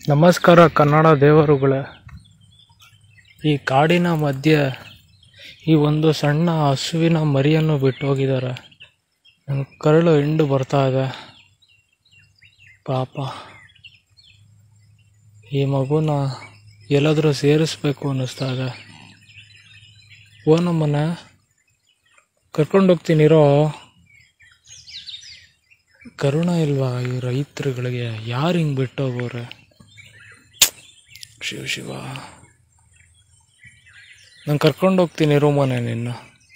ನಮಸ್ಕಾರ ಕನ್ನಡ ದೇವರುಗಳೇ ಈ ಕಾಡಿನ ಮಧ್ಯೆ ಈ ಒಂದು ಸಣ್ಣ ಹಸುವಿನ ಮರಿಯನ್ನು ಬಿಟ್ಟು ಹೋಗಿದ್ದಾರೆ ನಂಗೆ ಕರಳು ಹಿಂಡು ಬರ್ತಾ ಇದೆ ಪಾಪ ಈ ಮಗುನ ಎಲ್ಲಾದರೂ ಸೇರಿಸ್ಬೇಕು ಅನ್ನಿಸ್ತಾ ಇದೆ ಓ ನಮ್ಮನೆ ಕರ್ಕೊಂಡೋಗ್ತೀನಿರೋ ಕರುಣ ಇಲ್ವಾ ಈ ರೈತರುಗಳಿಗೆ ಯಾರು ಹಿಂಗೆ ಬಿಟ್ಟು ಹೋಗೋರೆ ಶಿವ ಶಿವ ನಾನು ಕರ್ಕೊಂಡು ಹೋಗ್ತೀನಿ ರೂಮನೆ ನಿನ್ನ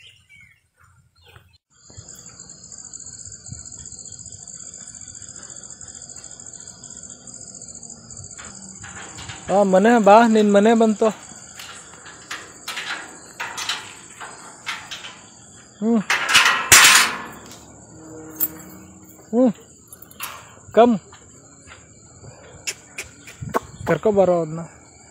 ಆ ಮನೆ ಬಾ ನಿನ್ನ ಮನೆ ಬಂತು ಹ್ಞೂ ಹ್ಞೂ ಕಮ್ ಕರ್ಕೊಬಾರೋ ಅದನ್ನ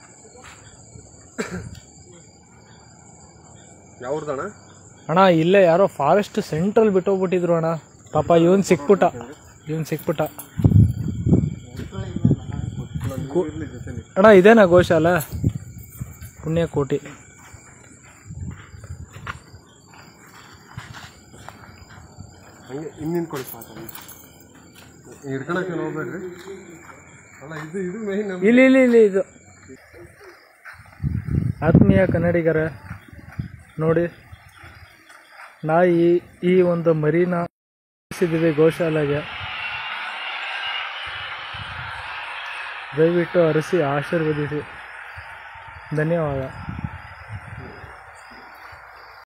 ಯಾವ್ದಣ್ಣ ಅಣ್ಣ ಇಲ್ಲೇ ಯಾರೋ ಫಾರೆಸ್ಟ್ ಸೆಂಟ್ರಲ್ ಬಿಟ್ಟೋಗ್ಬಿಟ್ಟಿದ್ರು ಅಣ್ಣ ಪಾಪ ಇವನ್ ಸಿಕ್ಬಿಟ್ಟ ಇವನ್ ಸಿಕ್ಬಿಟ್ಟ ಇರ್ಲಿ ಜೊತೆಲಿ ಅಣ್ಣ ಇದೇನಾ ಗೋಶಾಲೆ ಪುಣ್ಯಕೋಟಿ ಹಂಗೆ ಹಿಂದಿನ ಕೊಡಿ ಸಾಕು ಹಿಡ್ಕೊಳಕ್ಕೆ ಹೋಗ್ಬೇಡ್ರಿ ಅಲ್ಲ ಇದು ಇದು ಮೇಯ್ನ್ ಇಲ್ಲಿ ಇಲ್ಲಿ ಇಲ್ಲಿ ಇದು ಆತ್ಮೀಯ ಕನ್ನಡಿಗರೇ ನೋಡಿ ನಾಯಿ ಈ ಒಂದು ಮರಿನ ಕಳಿಸಿದ್ದೀವಿ ಗೋಶಾಲೆಗೆ ದಯವಿಟ್ಟು ಅರಸಿ ಆಶೀರ್ವದಿಸಿ ಧನ್ಯವಾದ